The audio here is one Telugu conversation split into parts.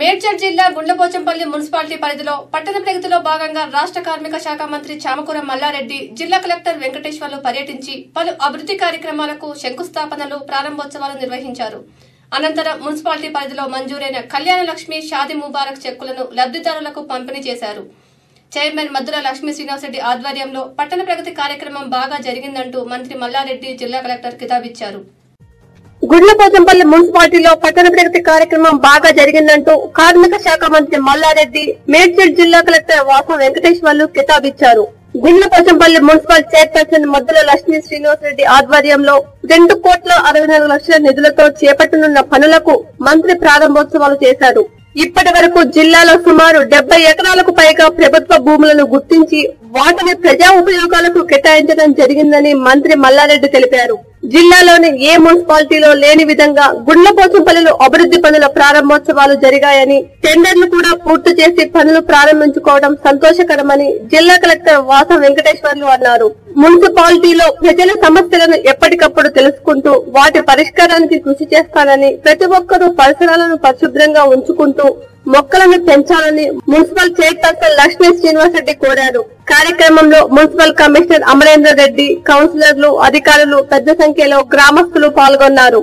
మేడ్చల్ జిల్లా గుండ్లపోచంపల్లి మున్సిపాలిటీ పరిధిలో పట్టణ ప్రగతిలో భాగంగా రాష్ట్ర కార్మిక శాఖ మంత్రి చామకూర మల్లారెడ్డి జిల్లా కలెక్టర్ వెంకటేశ్వర్లు పర్యటించి పలు అభివృద్ధి కార్యక్రమాలకు శంకుస్థాపనలు ప్రారంభోత్సవాలు నిర్వహించారు అనంతరం మున్సిపాలిటీ పరిధిలో మంజూరైన కళ్యాణ లక్ష్మి షాది ముబారక్ చెక్కులను లబ్ధిదారులకు పంపిణీ చేశారు చైర్మన్ మద్దుల లక్ష్మీ శ్రీనివాసరెడ్డి ఆధ్వర్యంలో పట్టణ ప్రగతి కార్యక్రమం బాగా జరిగిందంటూ మంత్రి మల్లారెడ్డి జిల్లా కలెక్టర్ కితాబిచ్చారు గుండ్లపోచంపల్లి మున్సిపాలిటీలో పట్టణ ప్రగతి కార్యక్రమం బాగా జరిగిందంటూ కార్మిక శాఖ మంత్రి మల్లారెడ్డి మేడ్చల్ జిల్లా కలెక్టర్ వాసం వెంకటేశ్వర్లు కితాబిచ్చారు గుండ్లపోచంపల్లి మున్సిపల్ చైర్పర్సన్ మద్దుల లక్ష్మీ శ్రీనివాసరెడ్డి ఆధ్వర్యంలో రెండు కోట్ల అరవై నాలుగు లక్షల నిధులతో చేపట్టనున్న పనులకు మంత్రి ప్రారంభోత్సవాలు చేశారు ఇప్పటి వరకు జిల్లాలో సుమారు డెబ్బై ఎకరాలకు పైగా ప్రభుత్వ భూములను గుర్తించి వాటిని ప్రజా ఉపయోగాలకు కేటాయించడం జరిగిందని మంత్రి మల్లారెడ్డి తెలిపారు జిల్లాలోని ఏ మున్సిపాలిటీలో లేని విధంగా గుండ్లపోచంపల్లిలో అభివృద్ధి పనుల ప్రారంభోత్సవాలు జరిగాయని టెండర్లు కూడా పూర్తి చేసి పనులు ప్రారంభించుకోవడం సంతోషకరమని జిల్లా కలెక్టర్ వాస వెంకటేశ్వర్లు అన్నారు మున్సిపాలిటీలో ప్రజల సమస్యలను ఎప్పటికప్పుడు తెలుసుకుంటూ వాటి పరిష్కారానికి కృషి చేస్తానని ప్రతి ఒక్కరూ పరిసరాలను పరిశుభ్రంగా ఉంచుకుంటూ మొక్కలను పెంచాలని మున్సిపల్ చైర్పర్సన్ లక్ష్మీ శ్రీనివాసరెడ్డి కోరారు కార్యక్రమంలో మున్సిపల్ కమిషనర్ అమరేందర్ రెడ్డి కౌన్సిలర్లు అధికారులు పెద్ద సంఖ్యలో గ్రామస్తులు పాల్గొన్నారు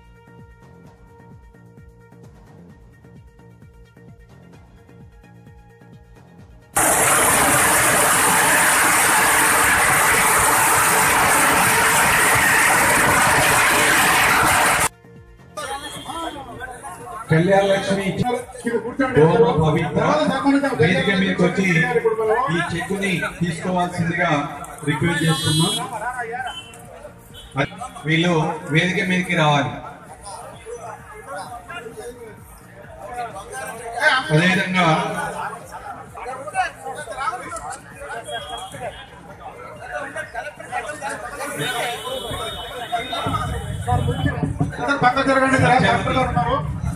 కళ్యాణ లక్ష్మి డోమ పవిత్ర వేదిక మీదకి వచ్చి ఈ చెక్కుని తీసుకోవాల్సిందిగా రిక్వెస్ట్ చేస్తున్నాం వీళ్ళు వేదిక మీదకి రావాలి అదేవిధంగా పక్క జరగండి జరా, జాగ్రత్తగా ఉన్నారు.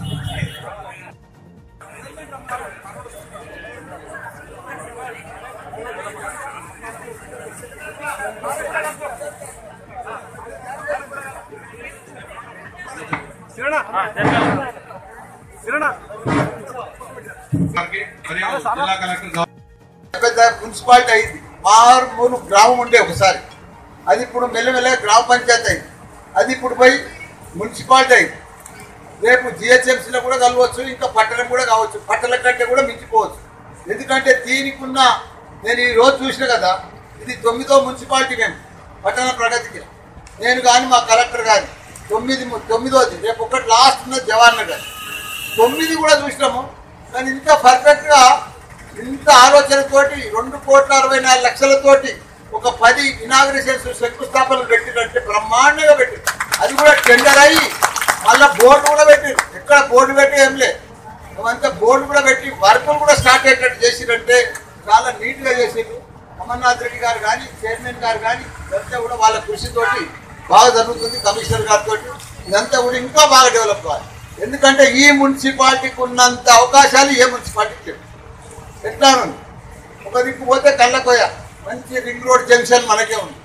మరియు జిల్లా కలెక్టర్ గారు పెద్ద మున్సిపాలిటీ అయింది మారుమూలు గ్రామం ఉండే ఒకసారి అది ఇప్పుడు మెల్లమెల్ల గ్రామ పంచాయతీ అయింది అది ఇప్పుడు పోయి మున్సిపాలిటీ అయింది రేపు జిహెచ్ఎంసీలో కూడా కలవచ్చు ఇంకా పట్టణం కూడా కావచ్చు పట్టణం కంటే కూడా మించిపోవచ్చు ఎందుకంటే దీనికి ఉన్న నేను ఈ రోజు చూసిన కదా ఇది తొమ్మిదో మున్సిపాలిటీ మేము పట్టణ ప్రగతికి నేను కానీ మా కలెక్టర్ కానీ తొమ్మిది తొమ్మిదోది రేపు ఒకటి లాస్ట్ ఉన్నది జవహర్ నగర్ తొమ్మిది కూడా చూసినాము కానీ ఇంత పర్ఫెక్ట్గా ఇంత ఆలోచనతోటి రెండు కోట్ల అరవై నాలుగు లక్షలతోటి ఒక పది ఇనాగ్రేషన్స్ శంకుస్థాపనలు పెట్టినట్టే బ్రహ్మాండంగా పెట్టి అది కూడా టెండర్ అయ్యి మళ్ళీ బోర్డు కూడా పెట్టారు ఎక్కడ బోర్డు పెట్టి ఏం లేదు అవంతా బోర్డు కూడా పెట్టి వర్కులు కూడా స్టార్ట్ అయ్యేటట్టు చేసిరంటే చాలా నీట్గా చేసిండ్రు అమర్నాథ్ రెడ్డి గారు కానీ చైర్మన్ గారు కానీ ఇదంతా కూడా వాళ్ళ కృషితోటి బాగా జరుగుతుంది కమిషనర్ గారితో ఇదంతా కూడా ఇంకా బాగా డెవలప్ కావాలి ఎందుకంటే ఈ మున్సిపాలిటీకి ఉన్నంత అవకాశాలు ఏ మున్సిపాలిటీకి లేవు ఎట్లా ఉంది ఒక దిక్కు పోతే కళ్ళకోయ మంచి రింగ్ రోడ్ జంక్షన్ మనకే ఉంది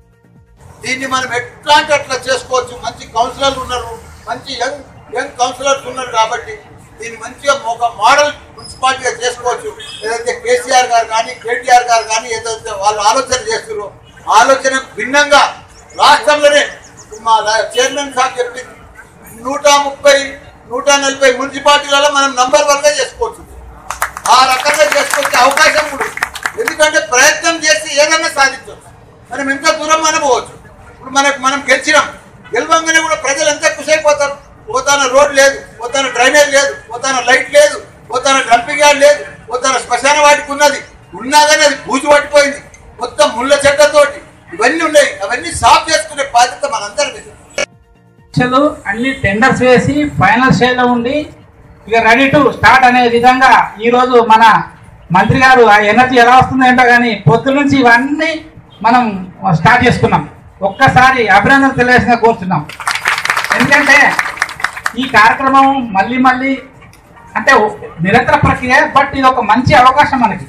దీన్ని మనం ఎట్లా అంటే అట్లా చేసుకోవచ్చు మంచి కౌన్సిలర్లు ఉన్నారు మంచి యంగ్ యంగ్ కౌన్సిలర్స్ ఉన్నారు కాబట్టి దీన్ని మంచిగా ఒక మోడల్ మున్సిపాలిటీగా చేసుకోవచ్చు ఏదైతే కేసీఆర్ గారు కానీ కేటీఆర్ గారు కానీ ఏదైతే వాళ్ళు ఆలోచన చేస్తున్నారో ఆలోచన భిన్నంగా రాష్ట్రంలోనే మా చైర్మన్ సార్ చెప్పింది నూట ముప్పై నూట నలభై మున్సిపాలిటీలలో మనం నంబర్ వన్ గా చేసుకోవచ్చు ఆ రకంగా చేసుకొచ్చే అవకాశం కూడా ఉంది. ఎందుకంటే ప్రయత్నం చేసి ఏదైనా సాధించవచ్చు మనం ఎంత దూరం మనం పోవచ్చు ఇప్పుడు మనకు మనం గెలిచినాం గెలవంగానే కూడా ప్రజలు ఎంత ఖుషి అయిపోతారు పోతాన రోడ్ లేదు పోతాన డ్రైనేజ్ లేదు పోతాన లైట్ లేదు పోతాన డంపింగ్ యార్డ్ లేదు పోతాన శ్మశాన వాటికి ఉన్నది ఉన్నా కానీ అది బూజు పట్టిపోయింది మొత్తం ముళ్ళ చెడ్డతోటి ఇవన్నీ ఉన్నాయి అవన్నీ సాఫ్ చేసుకునే బాధ్యత మనందరి మీద పరీక్షలు అన్ని టెండర్స్ వేసి ఫైనల్ స్టేజ్ లో ఉండి ఇక రెడీ టు స్టార్ట్ అనే విధంగా ఈ రోజు మన మంత్రి గారు ఆ ఎనర్జీ ఎలా వస్తుందో ఏంటో కానీ పొద్దు నుంచి ఇవన్నీ మనం స్టార్ట్ చేసుకున్నాం ఒక్కసారి అభినందన తెలియజేసిన కోరుతున్నాం ఎందుకంటే ఈ కార్యక్రమం మళ్ళీ మళ్ళీ అంటే నిరంతర ప్రక్రియ బట్ ఇది ఒక మంచి అవకాశం మనకి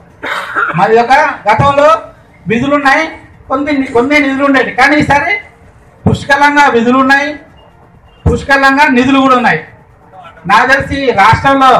మరి ఒక గతంలో విధులు ఉన్నాయి కొన్ని కొన్ని నిధులు ఉండేవి కానీ ఈసారి పుష్కలంగా విధులు ఉన్నాయి పుష్కలంగా నిధులు కూడా ఉన్నాయి నాకు తెలిసి రాష్ట్రంలో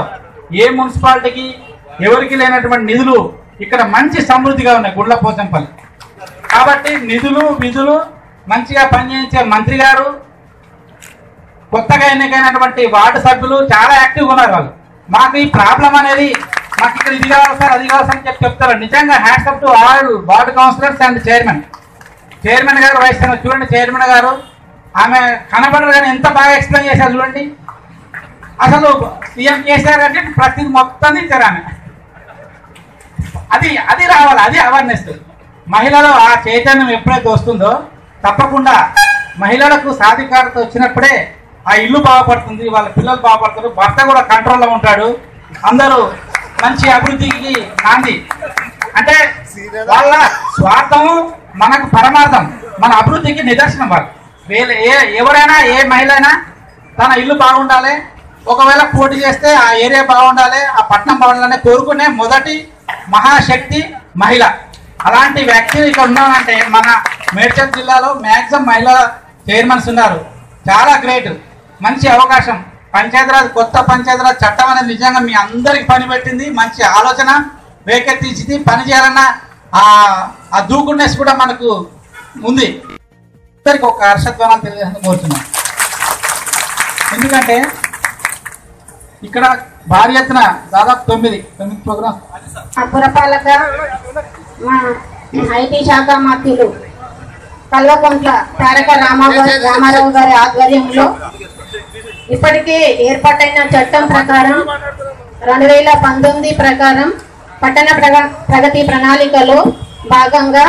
ఏ మున్సిపాలిటీకి ఎవరికి లేనటువంటి నిధులు ఇక్కడ మంచి సమృద్ధిగా ఉన్నాయి గుడ్ల పోచంపల్లి కాబట్టి నిధులు విధులు మంచిగా పనిచేయించే మంత్రి గారు కొత్తగా ఎన్నికైనటువంటి వార్డు సభ్యులు చాలా యాక్టివ్గా ఉన్నారు వాళ్ళు మాకు ఈ ప్రాబ్లం అనేది మాకు ఇక్కడ ఇది కావాలి సార్ అది కావాలి సార్ అని చెప్పి చెప్తారు నిజంగా hats off to all ward councillors and chairman chairman గారు వైస్ చైర్మన్ చూడండి చైర్మన్ గారు ఆమె కనబడరు కానీ ఎంత బాగా ఎక్స్ప్లెయిన్ చేశారు చూడండి అసలు సీఎం కేసీఆర్ అంటే ప్రతి మొత్తం ఇచ్చారు ఆమె అది అది రావాలి అది అవేర్నెస్ మహిళలు ఆ చైతన్యం ఎప్పుడైతే వస్తుందో తప్పకుండా మహిళలకు సాధికారత వచ్చినప్పుడే ఆ ఇల్లు బాగుపడుతుంది వాళ్ళ పిల్లలు బాగుపడతారు భర్త కూడా కంట్రోల్లో ఉంటాడు అందరూ మంచి అభివృద్ధికి నాంది అంటే వాళ్ళ స్వార్థం మనకు పరమార్థం మన అభివృద్ధికి నిదర్శనం వాళ్ళు వీళ్ళ ఏ ఎవరైనా ఏ మహిళ అయినా తన ఇల్లు బాగుండాలి ఒకవేళ పోటీ చేస్తే ఆ ఏరియా బాగుండాలి ఆ పట్టణం బాగుండాలని కోరుకునే మొదటి మహాశక్తి మహిళ అలాంటి వ్యక్తి ఇక్కడ ఉన్నానంటే మన మేడ్చల్ జిల్లాలో మ్యాక్సిమం మహిళా చైర్మన్స్ ఉన్నారు చాలా గ్రేట్ మంచి అవకాశం పంచాయతీరాజ్ కొత్త పంచాయతీరాజ్ చట్టం అనేది నిజంగా మీ అందరికి పని పెట్టింది మంచి ఆలోచన వేకెత్తించింది పని చేయాలన్న ఆ ఆ దూకున్నెస్ కూడా మనకు ఉంది అందరికి ఒక హర్షధ్వానాలు తెలియజేసిన కోరుతున్నాం ఎందుకంటే ఇక్కడ భారీ ఎత్తున దాదాపు తొమ్మిది తొమ్మిది ప్రోగ్రామ్స్ ఆ పురపాలక మా ఐటీ శాఖ మంత్రులు కల్వకుంట్ల తారక రామారావు రామారావు గారి ఆధ్వర్యంలో ఇప్పటికే ఏర్పాటైన చట్టం ప్రకారం రెండు వేల పంతొమ్మిది ప్రకారం పట్టణ ప్రగ ప్రగతి ప్రణాళికలో భాగంగా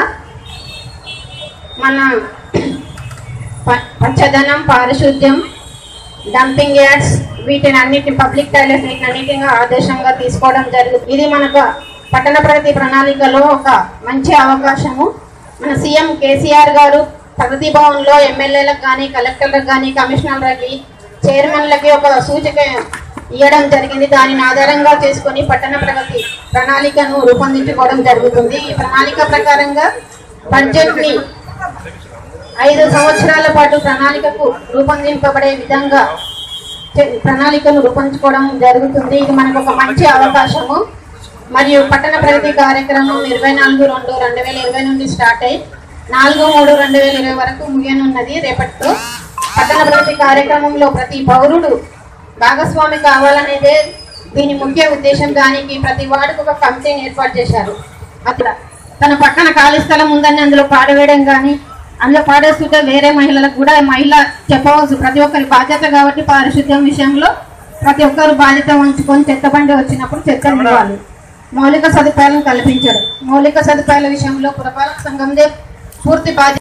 మన ప- పచ్చదనం పారిశుద్ధ్యం డంపింగ్ యార్డ్స్ వీటిని అన్నిటి పబ్లిక్ టాయిలెట్స్ వీటిని అన్నిటిగా ఆదేశంగా తీసుకోవడం జరుగుతుంది ఇది మనకు పట్టణ ప్రగతి ప్రణాళికలో ఒక మంచి అవకాశము మన సీఎం కేసీఆర్ గారు ప్రగతి భవన్లో ఎమ్మెల్యేలకు కానీ కలెక్టర్లకు కానీ కమిషనర్లకి చైర్మన్లకి ఒక సూచిక ఇవ్వడం జరిగింది దానిని ఆధారంగా చేసుకొని పట్టణ ప్రగతి ప్రణాళికను రూపొందించుకోవడం జరుగుతుంది ఈ ప్రణాళిక ప్రకారంగా బడ్జెట్ని ఐదు సంవత్సరాల పాటు ప్రణాళికకు రూపొందింపబడే విధంగా చే- ప్రణాళికను రూపొందించుకోవడం జరుగుతుంది ఇది మనకు ఒక మంచి అవకాశము మరియు పట్టణ ప్రగతి కార్యక్రమం ఇరవై నాలుగు రెండు రెండు వేల ఇరవై నుండి స్టార్ట్ అయ్యి నాలుగు మూడు రెండు వేల ఇరవై వరకు ముగియనున్నది రేపటితో పట్టణ ప్రగతి కార్యక్రమంలో ప్రతి పౌరుడు భాగస్వామి కావాలనేదే దీని ముఖ్య ఉద్దేశం దానికి ప్రతి వార్డుకు ఒక కమిటీని ఏర్పాటు చేశారు అక్కడ తన పక్కన ఖాళీ స్థలం ఉందని అందులో పాడవేయడం కానీ అందులో పాడేస్తుంటే వేరే మహిళలకు కూడా మహిళ చెప్పవచ్చు ప్రతి ఒక్కరి బాధ్యత కాబట్టి పారిశుద్ధ్యం విషయంలో ప్రతి ఒక్కరు బాధ్యత ఉంచుకొని చెత్త బండి వచ్చినప్పుడు చెత్తను ఇవ్వాలి మౌలిక సదుపాయాలను కల్పించడం మౌలిక సదుపాయాల విషయంలో పురపాలక సంఘందే పూర్తి బాధ్యత